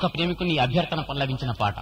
ఒక ప్రేమికుని అభ్యర్థన పల్లవించిన పాట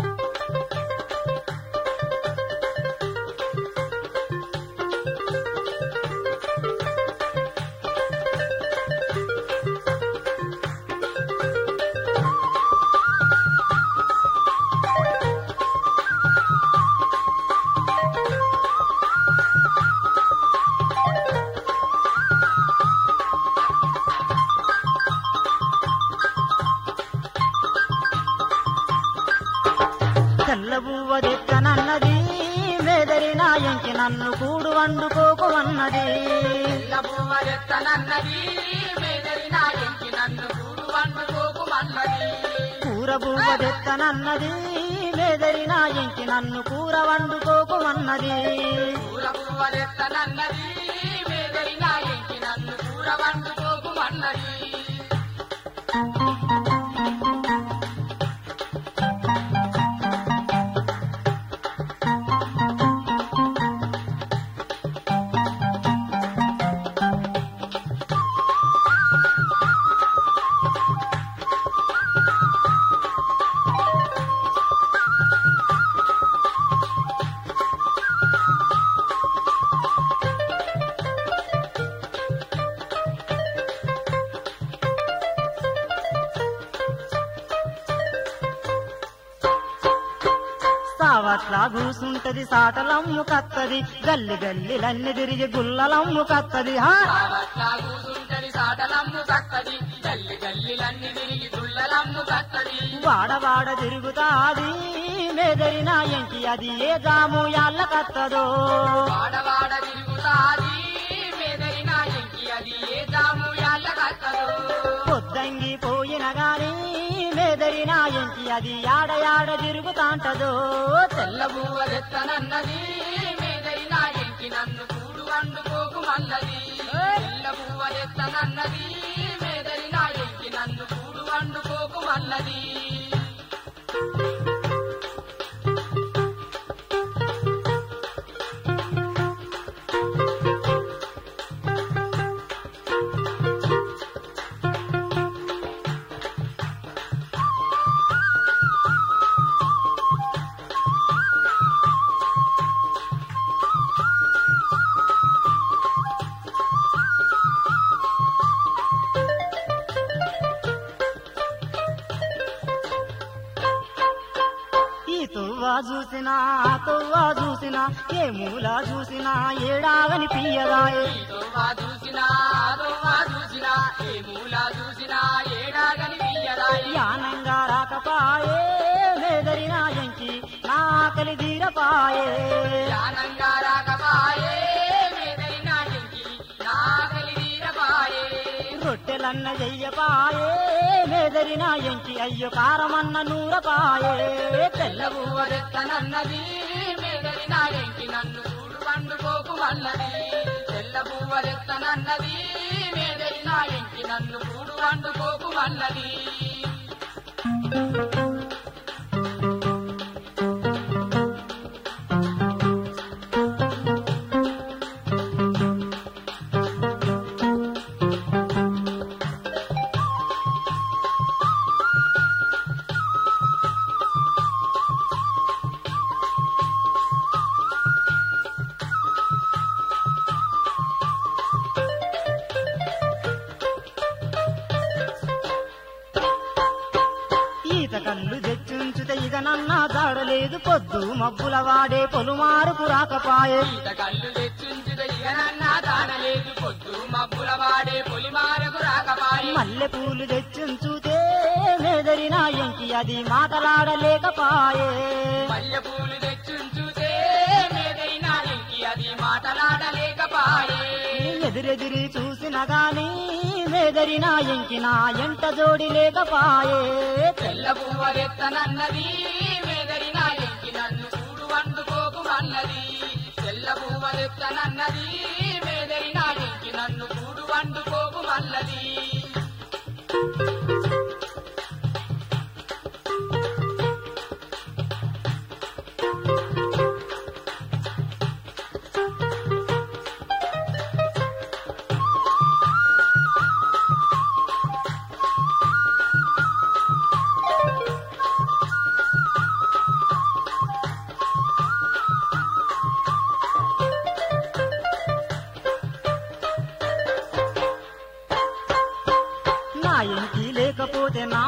తెల్లబువ్వదెక్కనన్నది మెదరి నాయంకి నన్ను కూడు వండుకోకు అన్నది తెల్లబువ్వరెత్తనన్నది మేదరి నాయంకి నన్ను కూడు వండుకోకుమన్నది కూర బువ్వదెక్కనన్నది మెదరి నాయంకి నన్ను కూర వండుకోకు అన్నది కూరబువ్వరెత్తనన్నది మేదరి నాయంకి నన్ను కూర వండుకోకుమన్నది సావట్లా కూసుంటది సాటలమ్ము కత్తది గల్లి గల్లిలన్నీ తిరిగి గుల్లలమ్ము కత్తది హా కావట్లా కూసుంటది సాటలమ్ము కత్తది గల్లి గల్లిలన్నీ తిరిగి గుళ్ళలమ్ము కత్తది వాడవాడ తిరుగుతాది మెదరి నాయంకి అది ఏ జాము యాళ్ళ కత్తదో వాడవాడ తిరుగుతాది మేదరి నాయంకి అది ఏ జాము యాళ్ళ కత్తదు పొద్దంగి పోయిన గాని మెదరి నాయంకి అది యాడ యాడ తిరుగుతాంటదో తెల్ల తెల్లబువ్వలెత్తనన్నది మేదరి నాయంకి నన్ను కూడు వండుకోకుమన్నది తెల్లబువ్వలెత్తనన్నది మేదరి నాయంకి నన్ను కూడు వండుకోకుమన్నది ఈ తువ్వా చూసినా ఆ తువ్వా చూసినా ఏ మూల చూసినా ఏడాగని పియ్యగాయే దోవా చూసినా దోవా చూసినా ఏ మూల చూసినా ఏడాగని తీయరాయి యానంగా రాకపాయే మెదరి నాయంకి నా ఆకలి తీరపాయే ధ్యానంగా రాకపాయే మేదరి నాయంకి నాగలి వీరపాయే రొట్టెలన్న చెయ్యపాయే మెదరి నాయంకి అయ్యో కారమన్న నూరపాయే తెల్లవు తెల్లబువ్వరెత్తనన్నది మేదరి నాయంకి నన్ను చూడు వండుకోకుమన్నది తెల్లబువ్వరెత్తనన్నది మేదరి నాయంకి నన్ను చూడు వండుకోకుమన్నది ఈత కళ్ళు తెచ్చుంచుత ఇక నన్నా జాడలేదు పొద్దు మబ్బుల వాడే పొలుమారుకు రాకపాయే ఈత కళ్ళు తెచ్చుంచుద ఇగనన్నా దానలేదు పొద్దు మబ్బుల వాడే పొలిమారకు రాకపాయి మల్లె పూలు తెచ్చుంచుతే మెదరి నాయంకి అది మాటలాడలేకపాయే మల్లె పూలు తెచ్చుంచుతే మేదరి నాయంకి అది మాటలాడలేకపాయే ఎదురెదిరి చూసిన గాని మెదరి నాయంకి నా ఎంట జోడి లేకపాయే తెల్ల పువ్వరెత్తనన్నది మేదరి నాయంకి నన్ను చూడు వండుకోకుమన్నది తెల్ల పువ్వరెత్తనన్నది మేదరి నాయంకి నన్ను చూడు వండుకోకుమన్నది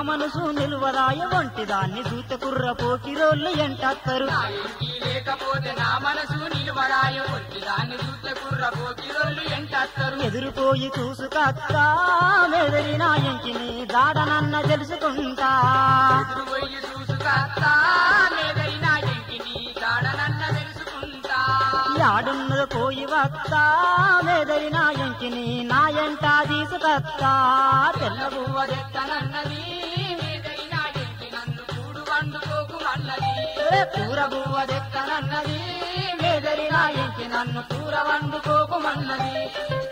మనసు నిలువరాయ వంటి దాన్ని చూత కుర్ర పోకిరోళ్ళు ఎంటత్తరు నా ఇంటి లేకపోతే నా మనసు నిలువరాయ వచ్చి దాన్ని చూస్తే కుర్ర పోకిరోళ్ళు ఎంటత్తరు ఎదురుపోయి చూసుకత్తా మెదరి నా ఎంకిని దాడనన్న తెలుసుకుంటా ఎదురు పోయి చూసుకత్తా లేదైనా ఇంటిని కాడనన్న తెలుసుకుంటా యాడున్నది పోయి వత్తా మెదరి నా ఎంకిని నా ఎంట తీసుకత్తా తెల్లబు పువ్వ తెత్తనన్నది లేదైనా ఇంటి నన్ను కూడు వండుకోకుమన్నది కూర బువ్వ దెక్కనన్నది మెదరి నా ఎంకి నన్ను కూర వండుకోకుమన్నది